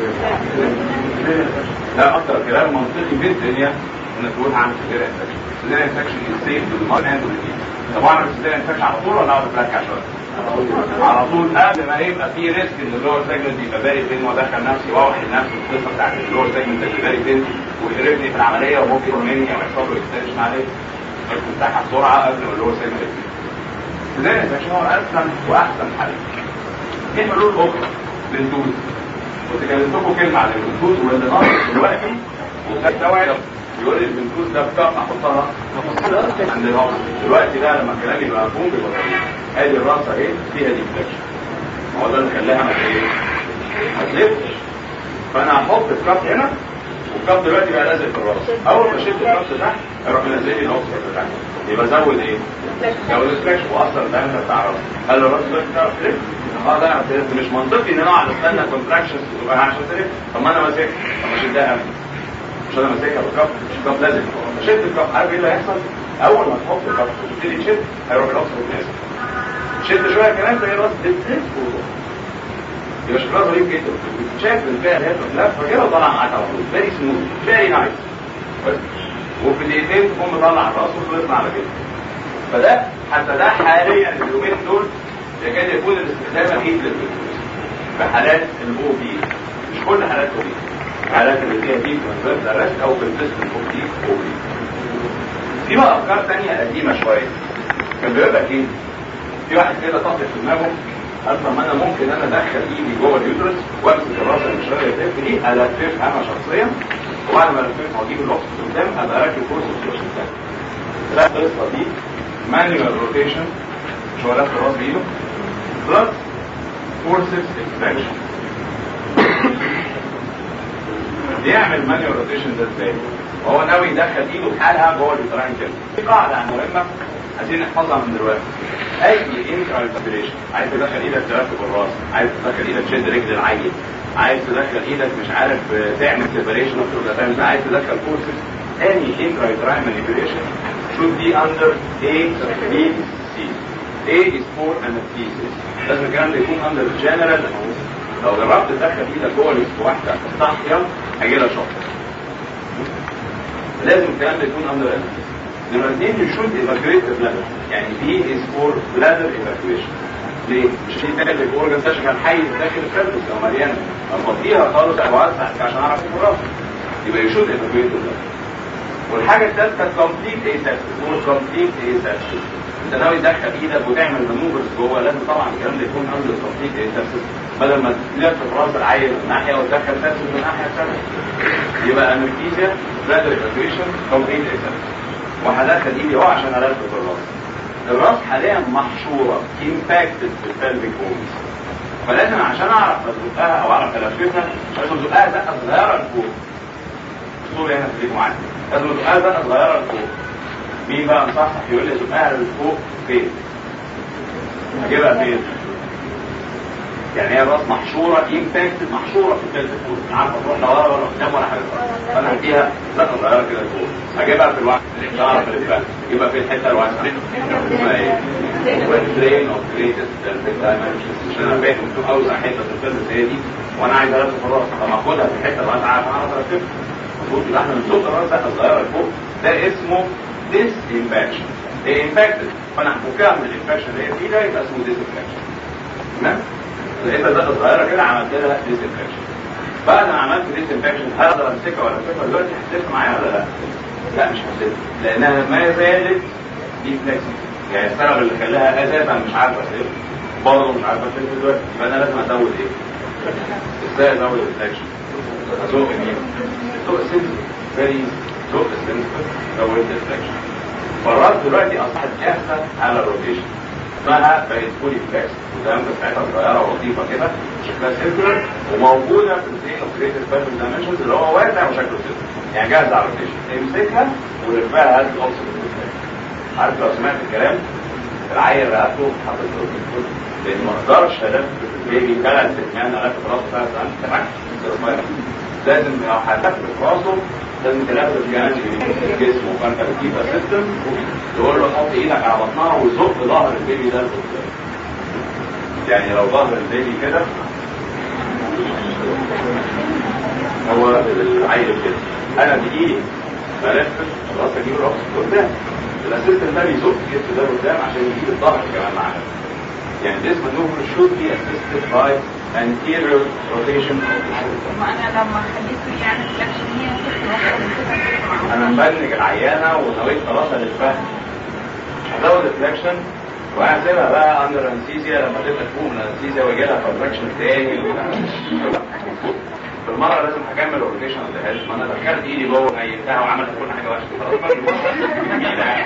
لا اكتر كلام منطقي في الدنيا انك تقول هعمل سيزيريان انفكشن سيزيريان انفكشن يسيف بالمرض اند طب اعمل سيزيريان انفكشن على طول ولا اقعد اتركع شويه؟ على طول قبل ما يبقى في ريسك ان اللور سيجمنت يبقى باري فين وادخل نفسي واوحي نفسي القصه بتاعت اللور سيجمنت اللي باري فين ويقربني في العمليه وممكن مني او يحصل له اكستنشن عليه بتاعها بسرعه قبل ما اللور سيجمنت يبتدي. سيزيريان انفكشن هو اسلم واحسن حل. ايه حلول اخرى للدوز؟ كنت كلمت لكم كلمه عن البنتوز واللي ناقص دلوقتي وتستوعب يقول لي البنتوز ده بتاع احطها عند الراس دلوقتي ده لما الكلام يبقى مفهوم بيبقى ادي الراس اهي فيها ديفليكشن هو ده اللي خلاها ما ايه ما تلفش فانا هحط الكف هنا والكف دلوقتي بقى لازق في الراس اول ما شلت الكف تحت اروح منزل لي الاوكسجين بتاعتي يبقى زود ايه؟ زود الفليكشن واصلا الدايمتر بتاع الراس هل الراس دلوقتي بتعرف تلف؟ اه ده تلف مش منطقي ان انا اقعد استنى كونتراكشنز تبقى عشان تلف طب ما انا ماسكها طب ما شدها مش انا ماسكها بالكف مش الكف لازم شد الكف عارف ايه اللي هيحصل؟ اول ما تحط الكف وتبتدي تشد هيروح الاوكسجين نازل شد شويه كمان تلاقي الراس بتلف يبقى شكلها ظريف جدا شايف بالفعل هي لفه كده وطالع معاك على طول فيري سموث فيري نايس وفي دقيقتين تقوم مطلع الراس وتطلع على كده فده حتى ده حاليا اليومين دول يكاد يكون الاستخدام الوحيد للفلوس في حالات الاو بي مش كل حالات الاو بي حالات اللي فيها ديب كونفيرت ارست او كونسيستنت او بي او بي في بقى افكار تانية قديمه شويه كان بيقول لك ايه في واحد كده طاقه في دماغه قال طب ما انا ممكن انا ادخل ايدي جوه اليوترس وامسك الراس اللي مش راضيه تلف دي الففها انا شخصيا وبعد ما الففها واجيب اللوكس قدام ابقى راكب كورس السوشيال لا القصه دي مانيوال روتيشن مش هو لف الراس بايده بلس فورسز اكستراكشن بيعمل مانيوال روتيشن ده ازاي؟ وهو ناوي يدخل ايده بحالها جوه اليوتراين كده في قاعده مهمه عايزين نحفظها من دلوقتي اي انترال سبريشن عايز تدخل ايدك تركب الراس عايز تدخل ايدك تشد رجل العيل عايز تدخل ايدك مش عارف تعمل سيبريشن اوف عايز تدخل فورسز any intrauterine manipulation should be under A, B, C. A is for anesthesia. لازم الكلام ده يكون under general anesthesia. لو جربت تدخل ايدك جوه الاسم واحده صاحيه هيجي لها شوك. لازم الكلام ده يكون under anesthesia. نمرة اثنين you should evacuate the bladder. يعني B is for bladder evacuation. ليه؟ مش في تاني في اورجن سيشن كان حي داخل السيرفس لو مليانه افضيها خالص او اوسع عشان اعرف الراس يبقى you should evacuate the bladder. والحاجة الثالثة كومبليت ايسابسس هو كومبليت ايسابسس انت ناوي تدخل ايدك وتعمل مانوفرز جوه لازم طبعا الكلام ده يكون قبل كومبليت ايسابسس بدل ما تلف راس العيل من ناحية وتدخل سابسس من الناحية الثانية يبقى انستيزيا بلادر ايفاكويشن كومبليت ايسابسس وهدخل ايدي اهو عشان الف الراس الراس حاليا محشورة امباكتد في البلفيك بونز فلازم عشان اعرف ازقها او اعرف الففها لازم ازقها زقه صغيره لفوق الصورة هنا خليكم معايا لازم تبقى بقى صغيرة لفوق مين بقى مصحح يقول لي تبقى لفوق فين هجيبها فين يعني هي الراس محشورة امباكت محشورة في الجلد فوق عارفة تروح لا ورا ولا قدام ولا حاجة فانا هديها زقة صغيرة كده لفوق هجيبها في الوقت مش هعرف الفها هجيبها في الحتة الواسعة اسمها ايه؟ والترين اوف جريتست مش انا فاهم انتوا اوسع حتة في الجلد هي دي وانا عايز الف في الراس طب اخدها في الحتة الواسعة عشان اعرف الفها المفروض يبقى احنا بنزق الراس بقى صغيره لفوق ده اسمه ديس امباكشن هي امباكتد فانا هفكها من الامباكشن اللي هي فيه ده يبقى اسمه ديس امباكشن تمام لقيتها زقه صغيره كده عملت لها ديس امباكشن بعد ما عملت ديس امباكشن هقدر امسكها ولا امسكها دلوقتي هتلف معايا ولا لا؟ لا مش هتلف لانها ما زالت دي فلكسبل يعني السبب اللي خلاها اساسا مش عارفه تلف برضه مش عارفه تلف دلوقتي يبقى انا لازم ازود ايه؟ ازاي ازود الفلكشن؟ ازود مين؟ سوق سنسور فيري سوق السنسور لو الديفليكشن فالراس دلوقتي اصبحت جاهزه على الروتيشن اسمها بقت فولي فليكس والدمجه بتاعتها صغيره ولطيفه كده شكلها سيركلر وموجوده في الزين اوف كريتيف بيرفكت دايمنشنز اللي هو واسع وشكله سيركلر يعني جاهزه على الروتيشن امسكها ولفها هات الاوبسيت عارف لو سمعت الكلام العيل رقبته حاطط له لان ما اقدرش الف بيجي ثلاث سنان الف راسه ثلاث سنين لازم لو هتلف راسه لازم تلف جانب جسمه فانت بتجيب اسيستنت تقول له حط ايدك على بطنها وزق ظهر البيبي ده لقدام يعني لو ظهر البيبي كده هو العيل كده انا بايدي بلف خلاص اجيب راسه قدام الاسيستنت ده بيزق الجسم ده قدام عشان يجيب الظهر كمان معانا يعني this maneuver should be assisted by anterior rotation of the shoulder. ما انا لما خليته يعني فلاكشن هي انا مبنج العيانه ونويت خلاص الفهم مش هزود الفلكشن وهسيبها بقى اندر انستيزيا لما تبقى تفوق من الانستيزيا ويجي لها كونتراكشن تاني بالمره لازم هكمل الروتيشن اللي هيلث ما انا دخلت ايدي جوه نيمتها وعملت كل حاجه وحشه خلاص بقى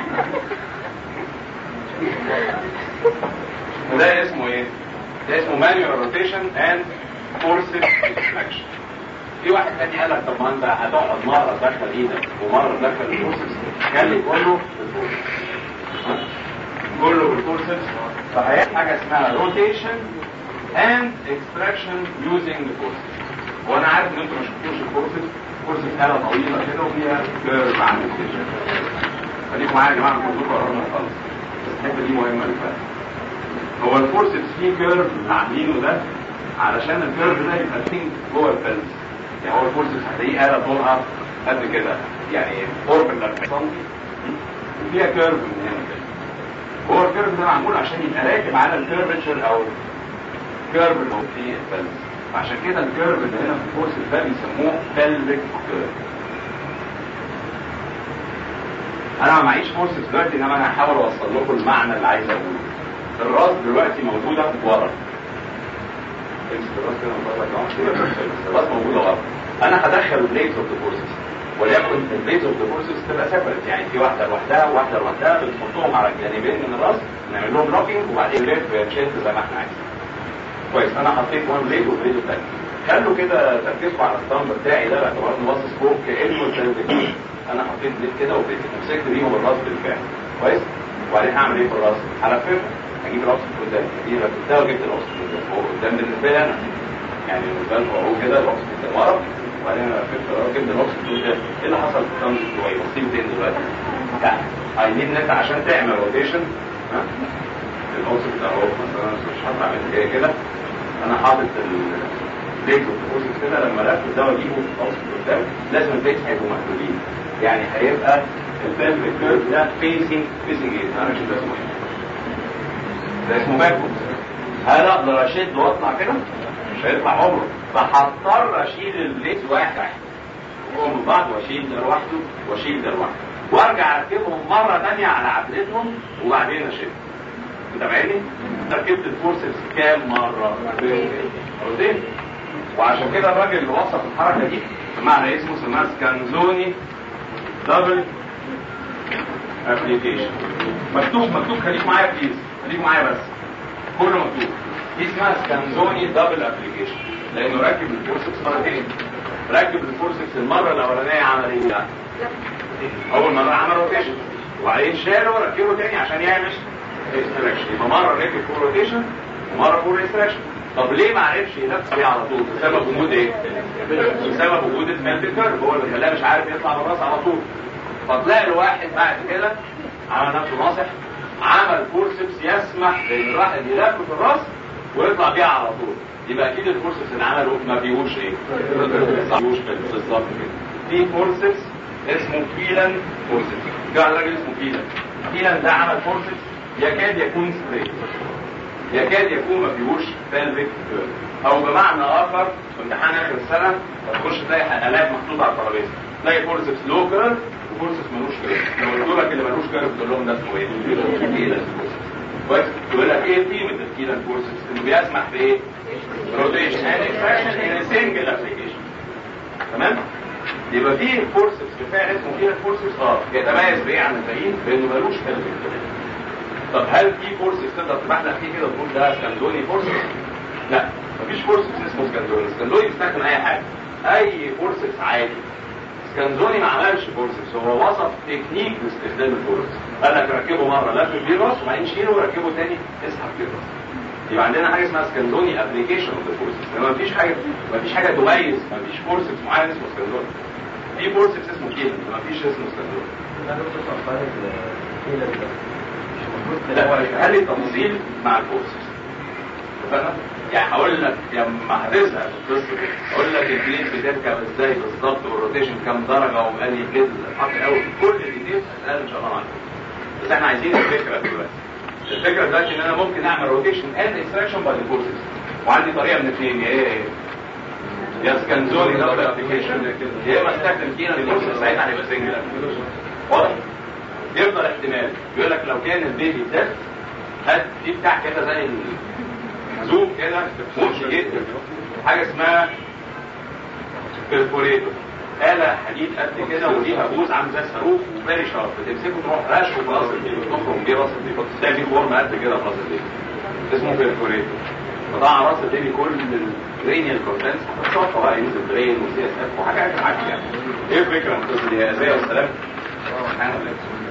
وده اسمه ايه؟ ده اسمه مانيوال روتيشن اند فورسز اكشن في واحد تاني قال لك طب ما انت هتقعد مره تدخل ايدك ومره تدخل الفورسز خلي كله بالفورسز كله بالفورسز فهي حاجه اسمها روتيشن اند اكستراكشن يوزنج ذا فورسز وانا عارف ان انتوا ما شفتوش الفورسز فورسز آلة طويلة كده وفيها كيرف عامل كده خليكم معايا يا جماعه كلكم قررنا نخلص بس الحته دي مهمه للفهم هو الفورسز فيه كيرف اللي عاملينه ده علشان الكيرف ده يبقى سينك جوه الفلز يعني هو الفورسز هتلاقيه آلة طولها قد كده يعني قرب ال 40 سم وفيها كيرف من هنا كده هو الكيرف ده معمول عشان يبقى راكب على الكيرفتشر او الكيرف اللي هو فيه الفلز عشان كده الكيرف اللي هنا في الفورسز ده بيسموه pelvic كيرف انا ما معيش فورسز دلوقتي انما انا هحاول اوصل لكم المعنى اللي عايز اقوله الراس دلوقتي موجوده ورا امسك الراس كده من بره كده. الراس موجوده ورا انا هدخل البليدز اوف ذا فورسز وليكن البليدز اوف ذا فورسز تبقى سيبريت يعني في واحده لوحدها وواحده لوحدها بنحطهم على الجانبين من الراس نعمل لهم لوكينج وبعدين ليف شيفت زي ما احنا عايزين كويس انا حطيت وان بليد وبليد الثاني خلوا كده تركزوا على الاسطمبه بتاعي ده باعتبار انه باصص فوق كانه التلفزيون انا حطيت بليد كده وبليد مسكت بيهم الراس بالفعل كويس وبعدين هعمل ايه في الراس؟ هلففها هجيب الراس قدام اجيب ده وجبت الراس قدام هو قدام بالنسبه لي انا يعني بالنسبه لهم هو كده الراس قدام ورا وبعدين انا لففت الراس جبت الراس قدام ايه اللي حصل في الثامن بتوعي بصيب فين دلوقتي؟ يعني عايزين ان انت عشان تعمل روتيشن ها الاوصف ده اهو مثلا انا مش هطلع من جاي كده انا حاطط البليت والفوسس كده لما لف ده واجيبه اوصف قدام لازم البليت هيبقوا محدودين يعني هيبقى البلفيك كيرف ده فيسنج فيسنج ايه؟ انا مش ده اسمه ايه؟ ده اسمه باكوم هل اقدر اشد واطلع كده؟ مش هيطلع عمره فهضطر اشيل البليت واحد واحد من بعض واشيل ده لوحده واشيل ده لوحده وارجع اركبهم مره ثانيه على عدلتهم وبعدين اشد متابعيني؟ ركبت الفورسز كام مرة؟ مرتين وعشان كده الراجل اللي وصف الحركة دي بمعنى اسمه سماها سكانزوني دبل ابليكيشن مكتوب مكتوب خليك معايا بليز خليك معايا بس كله مكتوب دي اسمها سكانزوني دبل ابليكيشن لانه ركب الفورسكس مرتين ركب الفورسكس المرة الاولانية عمل ايه بقى؟ اول مرة عمل روتيشن وبعدين شاله وركبه تاني عشان يعمل ريستراكشن يبقى مره ركب فور روتيشن ومره فور ريستراكشن طب ليه ما عرفش ينفس عليه على طول بسبب وجود ايه بسبب وجود الميلتي كيرف هو اللي خلاه مش عارف يطلع من الراس على طول فتلاقي الواحد بعد كده عمل نفسه ناصح عمل فورسبس يسمح لان الواحد يلف في الراس ويطلع بيها على طول يبقى اكيد الفورسبس اللي عمله ما فيهوش ايه ما فيهوش بالظبط كده في فورسبس اسمه فيلان فورسبس جاء راجل اسمه فيلان فيلان ده عمل فورسبس يكاد يكون ستريت يكاد يكون ما فيهوش بلفيك او بمعنى اخر في امتحان اخر السنه تخش تلاقي الات محطوطه على الترابيزه تلاقي فورسبس لو كيرف وفورسبس ملوش كيرف لو قلت لك اللي ملوش كيرف تقول لهم ده اسمه ايه؟ كيلان كويس يقول لك ايه قيمه الكيلان فورسبس؟ انه بيسمح بايه؟ روتيشن اند اكسبريشن ان سنجل ابلكيشن تمام؟ يبقى في فورسبس بالفعل اسمه كيلان فورسبس اه يتميز بايه عن الباقيين؟ بانه ملوش بلفيك طب هل في فورسز تقدر تبحلق فيه كده وتقول ده سكندوني فورسز؟ لا مفيش فورسز اسمه سكندوني سكندوني بيستخدم اي حاجه اي فورسز عادي سكندوني ما عملش فورسز هو وصف تكنيك لاستخدام الفورسز قال لك ركبه مره لف بيه راس وبعدين شيله وركبه تاني اسحب بيه راس يبقى عندنا حاجه اسمها سكندوني ابلكيشن اوف ذا فورسز انما مفيش حاجه مفيش حاجه تميز مفيش فورسز معين اسمه سكندوني في فورسز اسمه كيلن مفيش اسمه سكندوني لا هل التفاصيل مع الفورسز اتفقنا؟ يعني هقول لك لما هتزهق في القصه دي هقول لك البليد بتركب ازاي بالظبط والروتيشن كام درجه وانهي بليد الحط الاول كل الديتيلز هتسال ان شاء الله عنها بس احنا عايزين الفكره دلوقتي الفكره دلوقتي ان انا ممكن اعمل روتيشن اند اكستراكشن باي الفورسز وعندي طريقه من اثنين يا ايه يا سكنزوني دبل ابلكيشن يا اما استخدم كينا الفورسز ساعتها هيبقى سنجل ابلكيشن واضح؟ يفضل احتمال يقول لك لو كان البيبي ده هات دي بتاع كده زي زوم كده ممشي جدا حاجه اسمها بيرفوريتور آلة حديد قد كده وليها بوز عامل زي الصاروخ وفيري شارب بتمسكه تروح رشه في راس البيبي تخرج بيه راس البيبي تلاقي فيه خرم قد كده في راس البيبي اسمه بيرفوريتور فطبعا راس البيبي كل الكرينيال كونتنس هتتصفى بقى ينزل برين وسي اس اف وحاجات عاديه يعني ايه الفكره من القصه دي؟ ازاي والسلام سبحان الله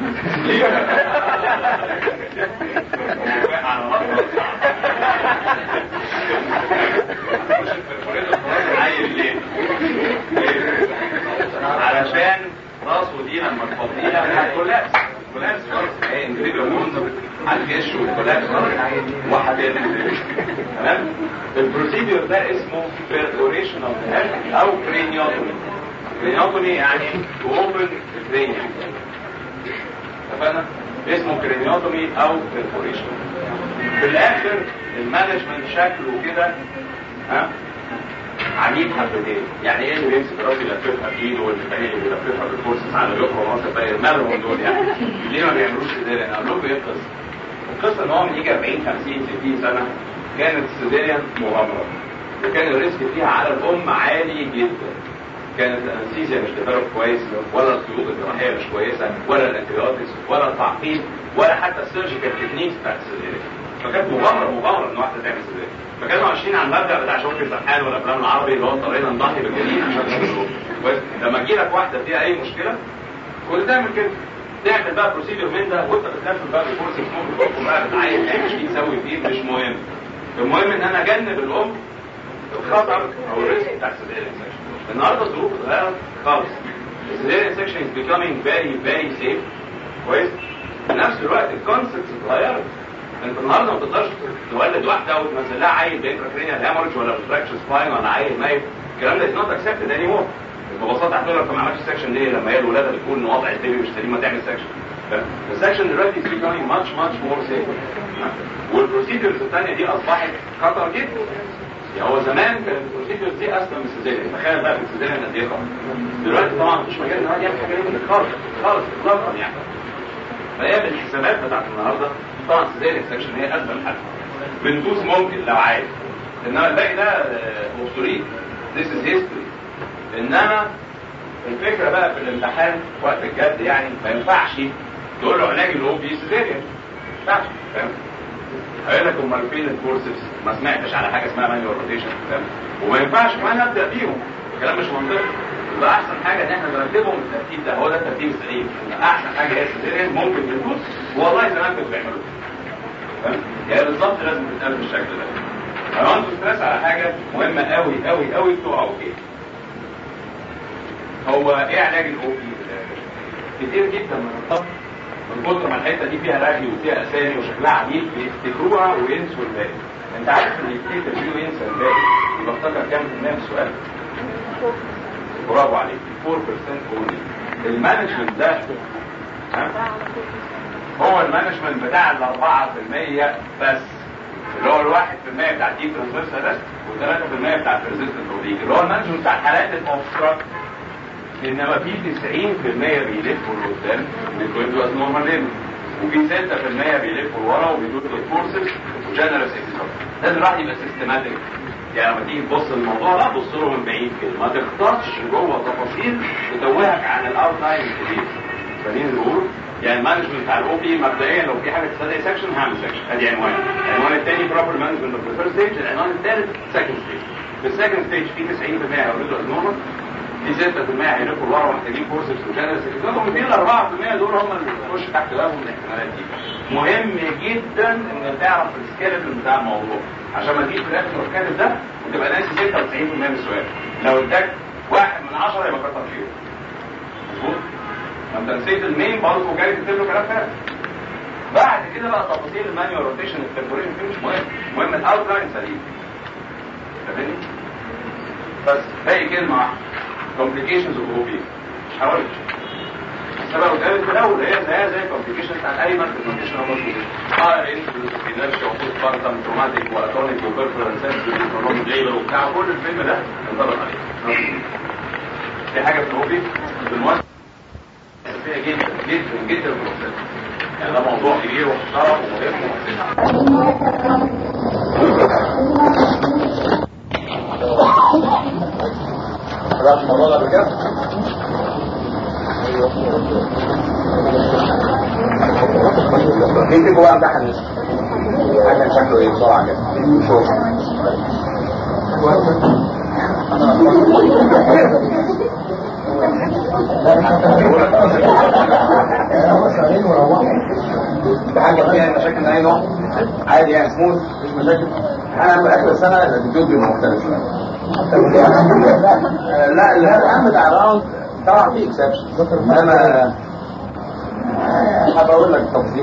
علشان راسه دي لما تفضيها كولابس كولابس خالص ايه انجريبيا وونز هتجش والكولابس وهتنزل تمام البروسيدور ده اسمه بيرفوريشن اوف هيد او كرينيوتومي كرينيوتومي يعني اوبن الكرينيوم اتفقنا اسمه كرينيوتومي او بيرفوريشن في الاخر المانجمنت شكله كده ها عجيب حبتين يعني ايه اللي بيمسك راسي يلففها بايده والتاني اللي بيلففها بالفورسز على اليوم وراسه بقى مالهم دول يعني ليه ما بيعملوش سيزيريان اقول لكم ايه القصه القصه ان هو من يجي 40 50 60 سنه كانت السيزيريان مغامره وكان الريسك فيها على الام عالي جدا كانت الانستيزيا مش ديفلوب كويس ولا الخيوط الجراحيه مش كويسه ولا الانتيبيوتكس ولا التعقيم ولا حتى السيرجيكال تكنيكس بتاعت السيزيريان فكانت مغامره مغامره ان واحده تعمل سيزيريان فكانوا ماشيين على المبدا بتاع شوقي الفرحان والافلام العربي اللي هو اضطرينا نضحي بالجنين عشان نعمل كويس لما تجي لك واحده فيها اي مشكله كنت تعمل كده تعمل بقى بروسيدور من ده وانت بتلف بقى بالكورس ممكن تحكم بقى بتعين تعمل فيه تسوي فيه مش مهم المهم ان انا اجنب الام الخطر او الريسك بتاع السيزيريان سكشن النهارده الظروف اتغيرت خالص السيزيريان سكشن از becoming very very safe كويس في نفس الوقت الكونسبتس اتغيرت انت النهارده ما تقدرش تولد واحده وتنزل لها عيل بانتراكرينيال هامورج ولا فراكشر سباين ولا عيل ميت الكلام ده از نوت اكسبتد اني مور ببساطه هتقول لك ما عملتش سكشن ليه لما هي الولاده بتقول ان وضع البيبي مش سليم ما تعمل سكشن السكشن دلوقتي is becoming much much more safe والبروسيدرز الثانيه دي اصبحت خطر جدا يعني هو زمان كانت البروسيدرز دي اسهل من السيزيريان تخيل بقى في السيزيريان قد ايه خطر دلوقتي طبعا مفيش مجال ان الواحد يعمل حاجه دي خالص خالص اطلاقا يعني فهي بالحسابات بتاعت النهارده طبعا السيزيريان سكشن هي اسهل حل بندوس ممكن لو عايز انما الباقي ده اوبسوليت ذيس از هيستوري انما الفكره بقى في الامتحان وقت الجد يعني ما ينفعش تقول له علاج اللي هو بيه سيزيريان ما ينفعش فاهم هيقول لك امال فين الكورسز ما سمعتش على حاجه اسمها مانيوال روتيشن وما ينفعش كمان ابدا بيهم الكلام مش منطقي يبقى احسن حاجه ان احنا نرتبهم بالترتيب ده هو ده الترتيب السليم ان احسن حاجه هي السيزيريان ممكن بنفوس والله زمان كانوا بيعملوها فاهم يعني بالظبط لازم تتقال بالشكل ده لو انتوا ستريس على حاجه مهمه قوي قوي قوي تقعوا فيها هو ايه علاج الاو بي كتير جدا من الطب من كتر ما الحته دي فيها رغي وفيها اسامي وشكلها عجيب بيفتكروها وينسوا الباقي انت عارف اللي يفتكر فيه وينسى الباقي يبقى افتكر كام في المية من السؤال برافو عليك 4% اونلي المانجمنت ده ها؟ هو المانجمنت بتاع ال 4% بس اللي هو ال 1% بتاع الديب ترانسفيرسال ده وال 3% بتاع الريزيستنت اوريك اللي هو المانجمنت بتاع الحالات الاوبستراكت انما في 90% بيلفوا لقدام بيتولدوا از نورمال ليفل وفي 6% بيلفوا لورا وبيدوا الفورسز وجنرال اكسترا لازم الواحد يبقى سيستماتيك يعني لما تيجي تبص للموضوع لا بص له من بعيد كده ما تختارش جوه تفاصيل تتوهك عن الاوت لاين الكبير فاهمين اللي بقوله؟ يعني المانجمنت بتاع الاو بي مبدئيا لو في حاجه تستدعي سكشن هعمل سكشن ادي عنوان العنوان الثاني بروبر مانجمنت اوف ذا فيرست ستيج العنوان الثالث سكند ستيج في السكند ستيج في 90% هيولدوا از نورمال في 6% هيلفوا لورا ومحتاجين كورسز وجنرال سكتاتهم في ال 4% دول هم اللي بيخش تحت بابهم الاحتمالات دي مهم جدا ان تعرف السكيلتون بتاع الموضوع عشان ما تجيش في الاخر تروح كاتب ده وتبقى ناسي 96% من السؤال لو اداك واحد من 10 يبقى كتر خيره مظبوط ما انت نسيت المين برضه جاي تكتب له كلام فارغ بعد كده بقى تفاصيل المانيوال روتيشن التمبورين دي مش مهم المهم الاوت لاين سليم فاهمني بس باقي كلمه واحده complications of OP مش هقول السبب قدامك في الاول هي زي زي complications بتاعت اي ماركت كونديشن او اه انفلونزا وخوف بارتم تروماتيك واتونيك وبيرفورال سنسوري وبرولونج ليبر وبتاع كل الفيلم ده انطبق عليه في حاجه في الاوبي بالمؤسسه فيها جدا جدا جدا في الوسط يعني ده موضوع كبير ومحترم ومهم خلاص الموضوع ده بجد مين تيجوا بقى امتحن عشان شكله ايه بسرعه كده شوف حاجه فيها مشاكل من اي نوع عادي يعني سموث مش مشاكل انا في اخر السنه الاتيتيود بيبقى مختلف شويه لا الهم بتاع الراوند طبعا في اكسبشن انا حابب اقول لك تفصيل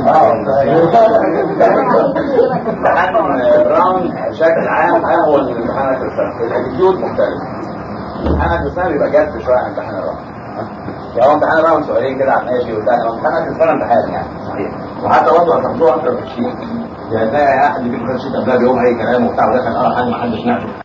امتحان الراوند بشكل عام هو الامتحان اخر السنه الاتيتيود مختلف امتحان اخر السنه بيبقى جد شويه عن امتحان الراوند يعني هو امتحان الراوند سؤالين كده عن ماشي وبتاع امتحان اخر السنه امتحان يعني صحيح وحتى برضه هتاخدوه اكتر في الشيء يعني تلاقي احد يجيب في الشيء قبلها بيقوم اي كلام وبتاع ودخل اه حاجه ما حدش نعرف